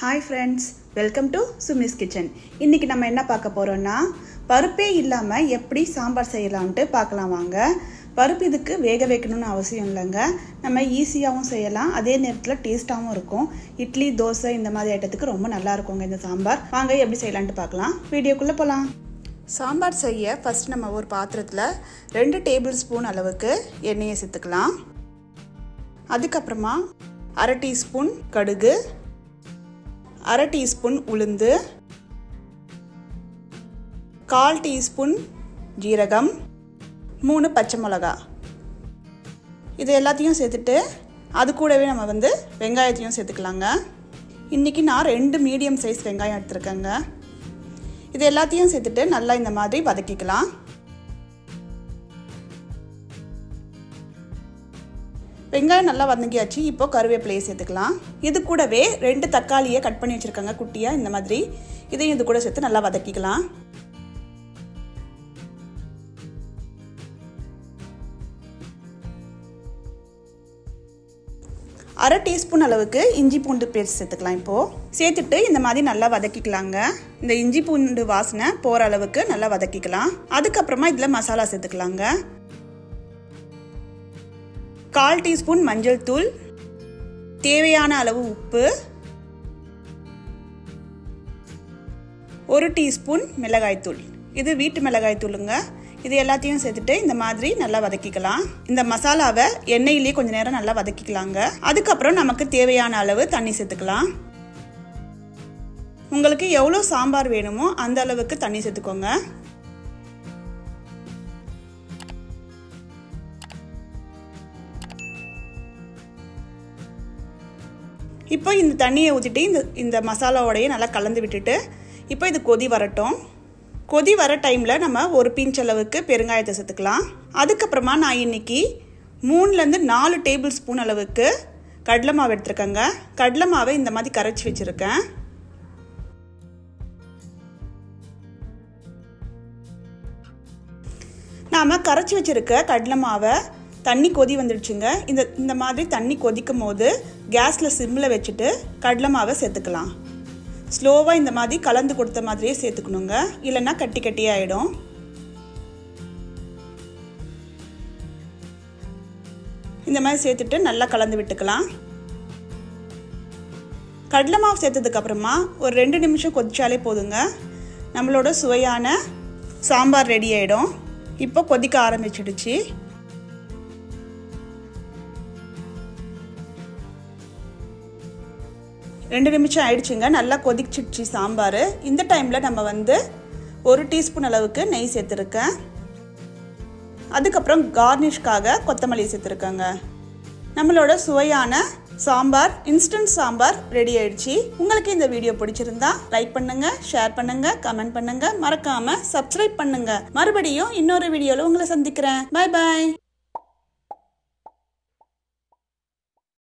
hi friends welcome to Sumi's kitchen இன்றைக்கி நம்ம என்ன பார்க்க போகிறோன்னா பருப்பே இல்லாமல் எப்படி சாம்பார் செய்யலான்ட்டு பார்க்கலாம் வாங்க பருப்பு இதுக்கு வேக வைக்கணும்னு அவசியம் இல்லைங்க நம்ம ஈஸியாகவும் செய்யலாம் அதே நேரத்தில் டேஸ்ட்டாகவும் இருக்கும் இட்லி தோசை இந்த மாதிரி ஐட்டத்துக்கு ரொம்ப நல்லா இருக்குங்க இந்த சாம்பார் வாங்க எப்படி செய்யலான்ட்டு பார்க்கலாம் வீடியோக்குள்ளே போகலாம் சாம்பார் செய்ய ஃபஸ்ட் நம்ம ஒரு பாத்திரத்தில் ரெண்டு டேபிள் ஸ்பூன் அளவுக்கு எண்ணெயை சேர்த்துக்கலாம் அதுக்கப்புறமா அரை டீஸ்பூன் கடுகு அரை டீஸ்பூன் உளுந்து கால் டீஸ்பூன் ஜீரகம் மூணு பச்சை மிளகா இது எல்லாத்தையும் சேர்த்துட்டு அது கூடவே நம்ம வந்து வெங்காயத்தையும் சேர்த்துக்கலாங்க இன்றைக்கி நான் ரெண்டு மீடியம் சைஸ் வெங்காயம் எடுத்துருக்கேங்க இது எல்லாத்தையும் சேர்த்துட்டு நல்லா இந்த மாதிரி வதக்கிக்கலாம் வெங்காயம் நல்லா வதங்கியாச்சு இப்போ கருவேப்பிலையை சேர்த்துக்கலாம் இது கூடவே ரெண்டு தக்காளியை கட் பண்ணி வச்சுருக்காங்க குட்டியாக இந்த மாதிரி இதையும் இது கூட சேர்த்து நல்லா வதக்கிக்கலாம் அரை டீஸ்பூன் அளவுக்கு இஞ்சி பூண்டு பேஸ்ட் சேர்த்துக்கலாம் இப்போது சேர்த்துட்டு இந்த மாதிரி நல்லா வதக்கிக்கலாங்க இந்த இஞ்சி பூண்டு வாசனை போகிற அளவுக்கு நல்லா வதக்கிக்கலாம் அதுக்கப்புறமா இதில் மசாலா சேர்த்துக்கலாங்க கால் டீஸ்பூன் மஞ்சள் தூள் தேவையான அளவு உப்பு ஒரு டீஸ்பூன் மிளகாய்த்தூள் இது வீட்டு மிளகாய் தூளுங்க இது எல்லாத்தையும் சேர்த்துட்டு இந்த மாதிரி நல்லா வதக்கிக்கலாம் இந்த மசாலாவை எண்ணெயிலேயே கொஞ்ச நேரம் நல்லா வதக்கிக்கலாங்க அதுக்கப்புறம் நமக்கு தேவையான அளவு தண்ணி சேர்த்துக்கலாம் உங்களுக்கு எவ்வளோ சாம்பார் வேணுமோ அந்த அளவுக்கு தண்ணி சேர்த்துக்கோங்க இப்போ இந்த தண்ணியை ஊற்றிட்டு இந்த இந்த மசாலாவோடையே நல்லா கலந்து விட்டுட்டு இப்போ இது கொதி வரட்டும் கொதி வர டைமில் நம்ம ஒரு பிஞ்ச் அளவுக்கு பெருங்காயத்தை சேர்த்துக்கலாம் அதுக்கப்புறமா நான் இன்றைக்கி மூணுலேருந்து நாலு டேபிள் ஸ்பூன் அளவுக்கு கடலை மாவு எடுத்துருக்கேங்க கடலை மாவை இந்த மாதிரி கரைச்சி வச்சுருக்கேன் நாம் கரைச்சி வச்சுருக்க கடலை மாவை தண்ணி கொதி வந்துடுச்சுங்க இந்த இந்த மாதிரி தண்ணி கொதிக்கும் போது கேஸில் சிம்மில் வச்சுட்டு கடலை மாவை சேர்த்துக்கலாம் ஸ்லோவாக இந்த மாதிரி கலந்து கொடுத்த மாதிரியே சேர்த்துக்கணுங்க இல்லைன்னா கட்டி கட்டி ஆகிடும் இந்த மாதிரி சேர்த்துட்டு நல்லா கலந்து விட்டுக்கலாம் கடலை மாவு சேர்த்ததுக்கப்புறமா ஒரு ரெண்டு நிமிஷம் கொதிச்சாலே போதுங்க நம்மளோட சுவையான சாம்பார் ரெடி ஆகிடும் இப்போ கொதிக்க ஆரம்பிச்சிடுச்சு ரெண்டு நிமிஷம் ஆயிடுச்சுங்க நல்லா கொதிச்சிடுச்சு சாம்பார் இந்த டைமில் நம்ம வந்து ஒரு டீஸ்பூன் அளவுக்கு நெய் சேர்த்துருக்கேன் அதுக்கப்புறம் கார்னிஷ்காக கொத்தமல்லி சேர்த்துருக்கேங்க நம்மளோட சுவையான சாம்பார் இன்ஸ்டன்ட் சாம்பார் ரெடி ஆயிடுச்சு உங்களுக்கு இந்த வீடியோ பிடிச்சிருந்தா லைக் பண்ணுங்க ஷேர் பண்ணுங்க கமெண்ட் பண்ணுங்க மறக்காம சப்ஸ்கிரைப் பண்ணுங்க மறுபடியும் இன்னொரு வீடியோவில் உங்களை சந்திக்கிறேன் பாய் பாய்